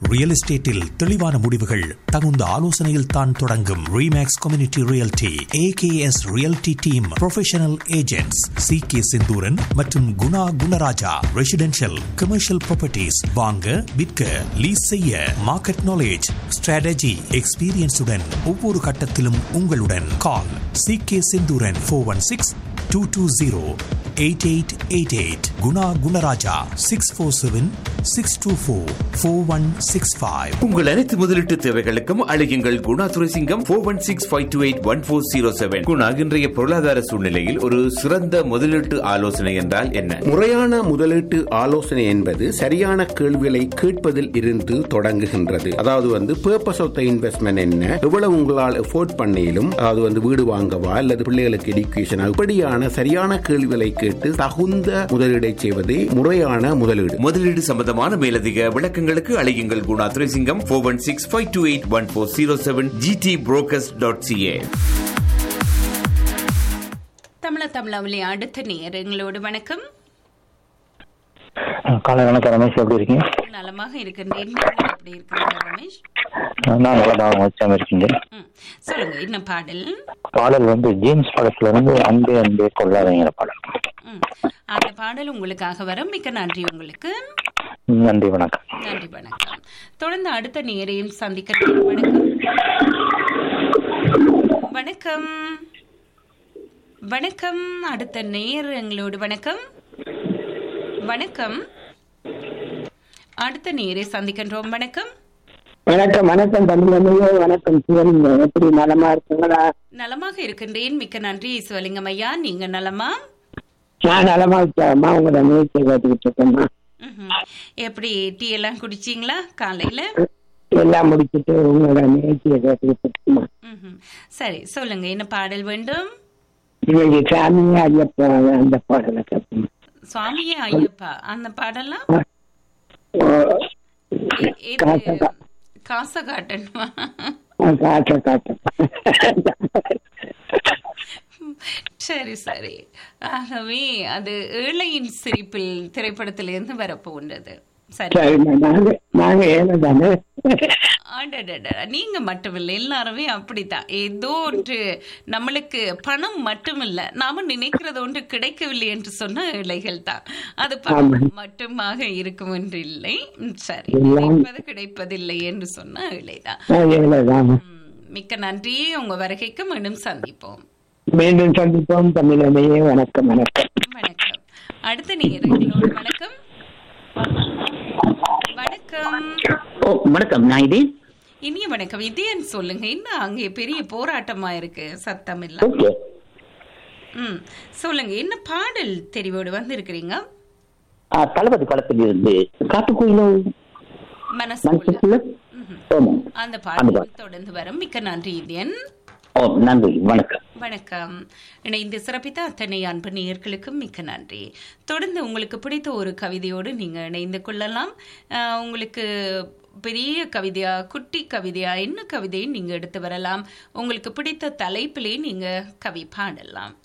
Real எஸ்டேட்டில் தெளிவான முடிவுகள் தகுந்த ஆலோசனையில் தான் தொடங்கும் Remax community realty AKS realty team professional agents C K Senthuran மற்றும் Guna Gunaraja residential commercial properties வாங்க விற்க லீஸ் செய்ய மார்க்கெட் நாலேஜ் ஸ்ட்ராட்டஜி எக்ஸ்பீரியன்ஸுடன் ஒவ்வொரு கட்டத்திலும் உங்களுடன் call C K Senthuran four one six two two zero eight eight eight eight Guna Gunaraja six four seven six two four four one six five உங்கள் அனைத்து முதலீட்டு தேவைகளுக்கும் அழையுங்கள் Guna Duraisingam four one six five two eight one four zero seven Guna இன்றைய பொருளாதார சூழ்நிலையில் ஒரு சிறந்த முதலீட்டு ஆலோசனை என்றால் என்ன முறையான முதலீட்டு ஆலோசனை என்பது சரியான கேள்விகளை கேட்பதில் இருந்து தொடங்குகின்றது அதாவது வந்து பர்பஸ் ஆஃப் த இன்வெஸ்ட்மெண்ட் என்ன எவ்வளவு உங்களால் எஃபோர்ட் பண்ணியிலும் அதாவது வந்து வீடு வாங்கவா அல்லது பிள்ளைகளுக்கு எடுக்கேஷன் இப்படியான சரியான கேள்விகளை கேட்டு தகுந்த முதலீடை செய்வதே முறையான முதலீடு முதலீடு சம்பந்தமான மேலதிக விளக்கங்களுக்கு அழையுங்கள் Guna Duraisingam four one six five two eight one four zero seven GT brokers dot CA தமிழ தமிழாவிலே அடுத்த நேர் எங்களோடு வணக்கம் காலை வணக்கம் ரமேஷ் எப்படி இருக்கீங்க நலமாக இருக்கின்றேன் நீங்கள் எப்படி இருக்கிறீங்க ரமேஷ் நான் நல்லா தான் வச்சாம இருக்கீங்க ம் சொல்லுங்க என்ன பாடல் பாடல் வந்து ஜேம்ஸ் படத்துல இருந்து அன்பே அன்பே கொள்ளாதங்கிற பாடல் ம் அந்த பாடல் உங்களுக்காக வரும் மிக்க நன்றி உங்களுக்கு நன்றி வணக்கம் நன்றி வணக்கம் தொடர்ந்து அடுத்த நேரையும் சந்திக்க வணக்கம் வணக்கம் வணக்கம் அடுத்த நேர் எங்களோடு வணக்கம் வணக்கம் அடுத்த நேரை சந்திக்கின்றோம் வணக்கம் வணக்கம் வணக்கம் தமிழமையோ வணக்கம் சிவலிங்க எப்படி நலமா இருக்குங்களா நலமாக இருக்கின்றேன் மிக்க நன்றி சிவலிங்கம் ஐயா நீங்க நலமா நான் நலமா இருக்காமா உங்களோட நிகழ்ச்சியை கேட்டுக்கிட்டு இருக்கேம்மா ம்ஹும். எப்படி டீ எல்லாம் குடிச்சீங்களா காலையில எல்லாம் முடிச்சிட்டு உங்களோட நிகழ்ச்சியை கேட்டுக்கிட்டு இருக்கேம்மா ம்ஹும். சரி சொல்லுங்க என்ன பாடல் வேண்டும் இன்னைக்கு சாமி ஐயப்பா அந்த பாடலை கேட்போம் சுவாமியே ஐயப்பா அந்த பாடலாம் எ- எது? காசை கா- காசை காட்டணுமா காட்ட காட்ட சரி சரி ஆகவே அது ஏழையின் சிரிப்பில் திரைப்படத்திலிருந்து வரப்போன்றது சரி சரிம்மா நாங்க நாங்க ஏழை தானே அடடடட. நீங்க மட்டுமில்லை எல்லாருமே அப்படித்தான் ஏதோ ஒன்று நம்மளுக்கு பணம் மட்டுமில்ல நாம நினைக்கிறது ஒன்று கிடைக்கவில்லை என்று சொன்ன இலைகள் தான் அது பணம் மட்டுமாக இருக்கும் என்று இல்லை ம், சரி எல்லாம் நினைப்பது கிடைப்பதில்லை என்று சொன்ன இலைதான் நான் ஏழை தான் ம், மிக்க நன்றி உங்க வருகைக்கு மீண்டும் சந்திப்போம் மீண்டும் சந்திப்போம் தமிழமையே வணக்கம் வணக்கம் வணக்கம் அடுத்த நேரங்களோடு வணக்கம் வணக்கம் ஓ வணக்கம் நான் இது இனிய வணக்கம் இதேன்னு சொல்லுங்க என்ன அங்கே பெரிய போராட்டமா இருக்கு சத்தம் இல்ல ஓகே ம் சொல்லுங்க என்ன பாடல் தெரிவோடு வந்திருக்கிறீங்க ஆ, தளபதி படத்தில் இருந்து காட்டுக்குயிலோ மனசுக்குள்ள மனசுக்குள்ள ஆமாம் அந்த அந்த பாடல் பாடல். தொடர்ந்து வரும் மிக்க நன்றி இதயன் ஓ நன்றி வணக்கம் வணக்கம் இணைந்து சிறப்பித்த அத்தனை அன்பு நேயர்களுக்கும் மிக்க நன்றி தொடர்ந்து உங்களுக்கு பிடித்த ஒரு கவிதையோடு நீங்க இணைந்து கொள்ளலாம் அஹ், உங்களுக்கு பெரிய கவிதையா குட்டி கவிதையா என்ன கவிதையை நீங்க எடுத்து வரலாம் உங்களுக்கு பிடித்த தலைப்பிலே நீங்க கவி பாடலாம்